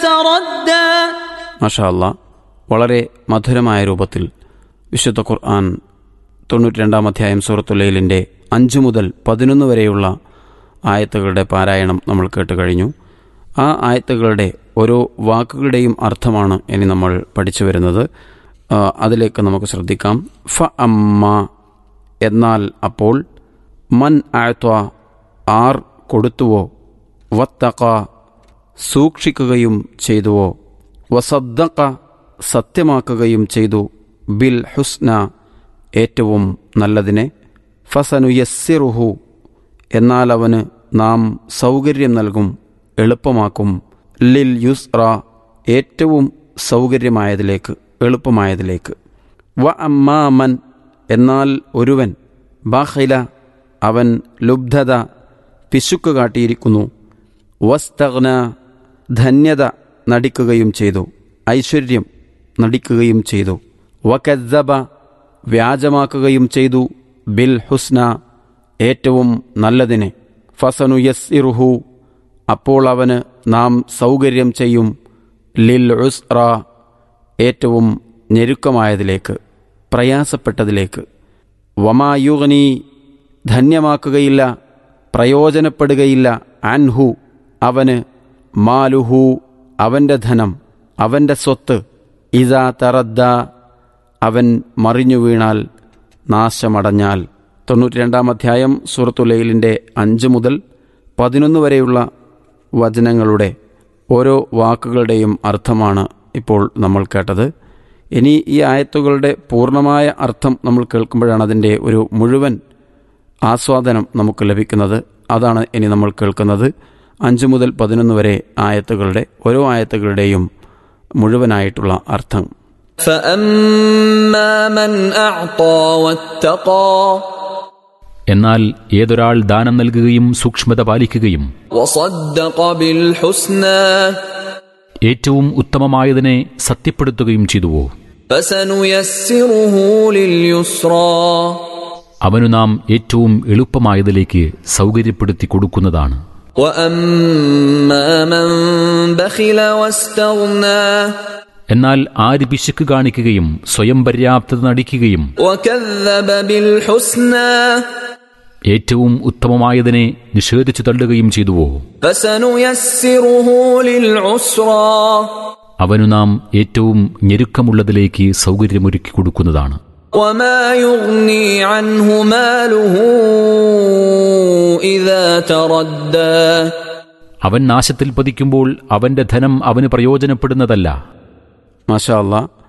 يتردى മാഷാ അല്ലാ വളരെ മധുരമായ രൂപത്തിൽ വിശുദ്ധ ഖുർആൻ തൊണ്ണൂറ്റി രണ്ടാം അധ്യായം സൂറത്തുല്ലയിലിൻ്റെ അഞ്ച് മുതൽ പതിനൊന്ന് വരെയുള്ള ആയത്തുകളുടെ പാരായണം നമ്മൾ കേട്ട് കഴിഞ്ഞു ആ ആയത്തുകളുടെ ഓരോ വാക്കുകളുടെയും അർത്ഥമാണ് ഇനി നമ്മൾ പഠിച്ചു വരുന്നത് ആ, അതിലേക്ക് നമുക്ക് ശ്രദ്ധിക്കാം ഫ അമ്മ എന്നാൽ അപ്പോൾ മൻ ആഴ്ത്വ ആർ കൊടുത്തുവോ വത്തക സൂക്ഷിക്കുകയും ചെയ്തുവോ വസദ്ദഖ സത്യമാക്കുകയും ചെയ്തു ബിൽ ഹുസ്ന ഏറ്റവും നല്ലതിനെ ഫസനുയസ്സിറുഹു എന്നാൽ അവന് നാം സൗകര്യം നൽകും എളുപ്പമാക്കും ലിൽ യുസ്റ ഏറ്റവും സൗകര്യമായതിലേക്ക് എളുപ്പമായതിലേക്ക് വ അമ്മാമൻ എന്നാൽ ഒരുവൻ ബാഹില അവൻ ലുബ്ധത പിശുക്ക് കാട്ടിയിരിക്കുന്നു വസ്തഗ്ന ധന്യത നടിക്കുകയും ചെയ്തു ഐശ്വര്യം നടിക്കുകയും ചെയ്തു വക്കദ്ദബ വ്യാജമാക്കുകയും ചെയ്തു ബിൽ ഹുസ്ന ഏറ്റവും നല്ലതിനെ ഫസനുയസ്സിറുഹു അപ്പോൾ അവന് നാം സൗകര്യം ചെയ്യും ലിൽ ഉസ്റ ഏറ്റവും ഞെരുക്കമായതിലേക്ക് പ്രയാസപ്പെട്ടതിലേക്ക് വമായുഗ്നി ധന്യമാക്കുകയില്ല പ്രയോജനപ്പെടുകയില്ല അൻഹു അവന് മാലുഹു അവൻ്റെ ധനം അവൻ്റെ സ്വത്ത് ഇതാ തറദ്ദ അവൻ മറിഞ്ഞു വീണാൽ നാശമടഞ്ഞാൽ തൊണ്ണൂറ്റി രണ്ടാം അധ്യായം സൂറത്തുലയിലിൻ്റെ അഞ്ച് മുതൽ പതിനൊന്ന് വരെയുള്ള വചനങ്ങളുടെ ഓരോ വാക്കുകളുടെയും അർത്ഥമാണ് ഇപ്പോൾ നമ്മൾ കേട്ടത് ഇനി ഈ ആയത്തുകളുടെ പൂർണ്ണമായ അർത്ഥം നമ്മൾ കേൾക്കുമ്പോഴാണ് അതിൻ്റെ ഒരു മുഴുവൻ ആസ്വാദനം നമുക്ക് ലഭിക്കുന്നത് അതാണ് ഇനി നമ്മൾ കേൾക്കുന്നത് അഞ്ച് മുതൽ പതിനൊന്ന് വരെ ആയത്തുകളുടെ ഓരോ ആയത്തുകളുടെയും മുഴുവനായിട്ടുള്ള അർത്ഥം فأما من أعطى واتقى എന്നാൽ ഏതൊരാൾ ദാനം നൽകുകയും സൂക്ഷ്മത പാലിക്കുകയും وصدق بالحسنى ഏറ്റവും ഉത്തമമായതിനെ സത്യപ്പെടുത്തുകയും ചെയ്തുവോ فسنيسره لليسرى അവനു നാം ഏറ്റവും എളുപ്പമായതിലേക്ക് സൗകര്യപ്പെടുത്തി കൊടുക്കുന്നതാണ് وأما من بخل واستغنى എന്നാൽ ആര് പിശുക്ക് കാണിക്കുകയും സ്വയം പര്യാപ്തത നടിക്കുകയും وكذب بالحسنى ഏറ്റവും ഉത്തമമായതിനെ നിഷേധിച്ചു തള്ളുകയും ചെയ്തുവോ فسنيسره للعسرى അവനു നാം ഏറ്റവും ഞെരുക്കമുള്ളതിലേക്ക് സൗകര്യമൊരുക്കി കൊടുക്കുന്നതാണ് وما يغني عنه ماله إذا تردى അവൻ നാശത്തിൽ പതിക്കുമ്പോൾ അവന്റെ ധനം അവന് പ്രയോജനപ്പെടുന്നതല്ല മാഷാ അല്ലാ